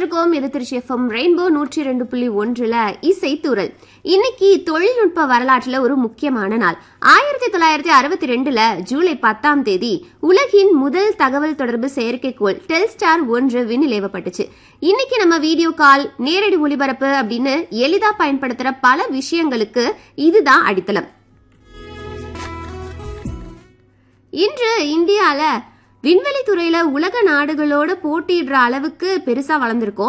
இருக்கோம் இது Trichy FM rainbow நூற்றி ரெண்டு புள்ளி ஒன்றுல இசைத்தூரல் இன்னைக்கு தொழில்நுட்ப வரலாற்றுல ஒரு முக்கியமான நாள் ஆயிரத்தி தொள்ளாயிரத்தி அறுபத்தி ரெண்டுல ஜூலை பத்தாம் தேதி உலகின் முதல் தகவல் தொடர்பு செயற்கைக்கோள் டெல்ஸ்டார் ஒன்று விண்ணில் ஏவப்பட்டுச்சு இன்னைக்கு நம்ம வீடியோ கால் நேரடி ஒளிபரப்பு அப்படின்னு எளிதா பயன்படுத்துற பல விஷயங்களுக்கு இதுதான் அடித்தளம் இன்று இந்தியால விண்வெளி துறையில உலக நாடுகளோட போட்டியிடுற அளவுக்கு பெருசா வளர்ந்திருக்கோம்